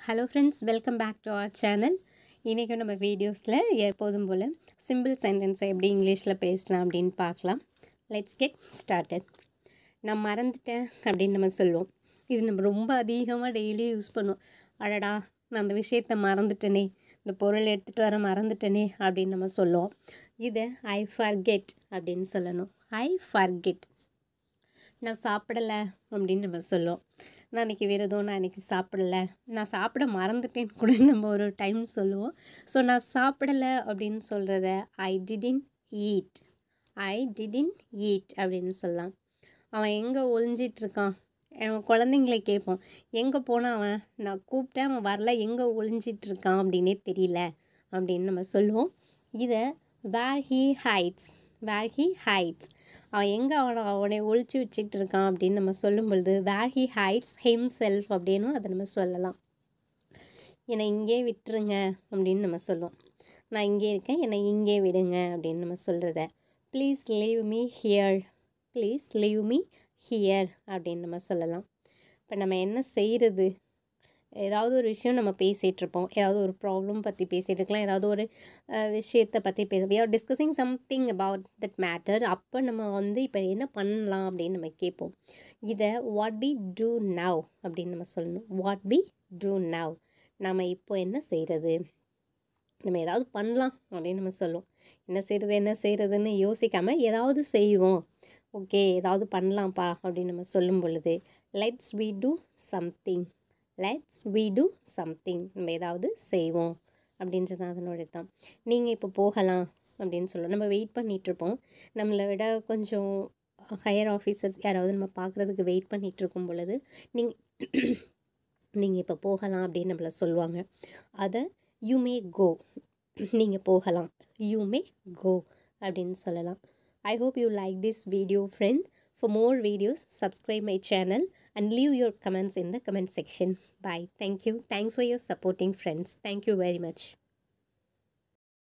Hello friends welcome back to our channel இன்றைக்கும் நம்ம வீடியோஸில் எப்போதும் போல் சிம்பிள் சென்டென்ஸை எப்படி இங்கிலீஷில் பேசலாம் அப்படின்னு பார்க்கலாம் லெட்ஸ் கெட் ஸ்டார்டட் நான் மறந்துட்டேன் அப்படின்னு நம்ம சொல்லுவோம் இது நம்ம ரொம்ப அதிகமாக டெய்லி யூஸ் பண்ணுவோம் அடடா நான் அந்த விஷயத்தை மறந்துட்டேனே இந்த பொருள் எடுத்துகிட்டு வர மறந்துட்டேனே அப்படின்னு நம்ம சொல்லுவோம் இதை ஐ ஃபர்கெட் அப்படின்னு சொல்லணும் ஐ ஃபர்கெட் நான் சாப்பிடலை அப்படின்னு நம்ம சொல்லுவோம் நான் இன்றைக்கி விரதம் நான் இன்றைக்கி சாப்பிடல நான் சாப்பிட மறந்துட்டேன்னு கூட நம்ம ஒரு டைம் சொல்லுவோம் ஸோ நான் சாப்பிடலை அப்படின்னு சொல்கிறத ஐ டிடின் ஈட் ஐ டிடின் ஈட் அப்படின்னு சொல்லலாம் அவன் எங்கே ஒளிஞ்சிட்ருக்கான் அவன் குழந்தைங்கள கேட்போம் எங்கே போனான் அவன் நான் கூப்பிட்டேன் அவன் வரல எங்கே ஒளிஞ்சிட்ருக்கான் அப்படின்னே தெரியல அப்படின்னு நம்ம சொல்லுவோம் இதை where he hides where he hides அவன் எங்கே அவனை அவனை ஒழிச்சு வச்சிட்டு இருக்கான் அப்படின்னு நம்ம சொல்லும் பொழுது where he hides himself அப்படின்னும் அதை நம்ம சொல்லலாம் என்னை இங்கே விட்டுருங்க அப்படின்னு நம்ம சொல்லுவோம் நான் இங்கே இருக்கேன் என்னை இங்கே விடுங்க அப்படின்னு நம்ம சொல்கிறத please leave me here please leave me here அப்படின்னு நம்ம சொல்லலாம் இப்போ நம்ம என்ன செய்கிறது ஏதாவது ஒரு விஷயம் நம்ம பேசிகிட்டு இருப்போம் ஏதாவது ஒரு ப்ராப்ளம் பற்றி பேசிகிட்டு இருக்கலாம் ஏதாவது ஒரு அஹ், விஷயத்தை பற்றி பேச we are discussing something about that matter அப்போ நம்ம வந்து இப்போ என்ன பண்ணலாம் அப்படின்னு நம்ம கேட்போம் இதை வாட் பி டூ நவ் அப்படின்னு நம்ம சொல்லணும் வாட் பி டூ நவ் நம்ம இப்போ என்ன செய்கிறது நம்ம ஏதாவது பண்ணலாம் அப்படின்னு நம்ம சொல்லுவோம் என்ன செய்கிறது என்ன செய்கிறதுன்னு யோசிக்காமல் ஏதாவது செய்வோம் ஓகே ஏதாவது பண்ணலாம்ப்பா அப்படின்னு நம்ம சொல்லும் பொழுது let's we do something let's we do something நம்ம ஏதாவது செய்வோம் அப்படின்றது தான் அதனோட தான் நீங்கள் இப்போ போகலாம் அப்படின்னு சொல்லுவோம் நம்ம வெயிட் பண்ணிகிட்ருப்போம் நம்மளை விட கொஞ்சம் ஹையர் ஆஃபீஸர்ஸ் யாராவது நம்ம பார்க்குறதுக்கு வெயிட் பண்ணிகிட்டு இருக்கும் பொழுது நீங்கள் நீங்கள் இப்போ போகலாம் அப்படின்னு நம்மளை சொல்லுவாங்க அதை யூ மே கோ நீங்கள் போகலாம் யூ மே கோ அப்படின்னு சொல்லலாம் I hope you like this video friend For more videos, subscribe my channel and leave your comments in the comment section. Bye. Thank you. Thanks for your supporting friends. Thank you very much.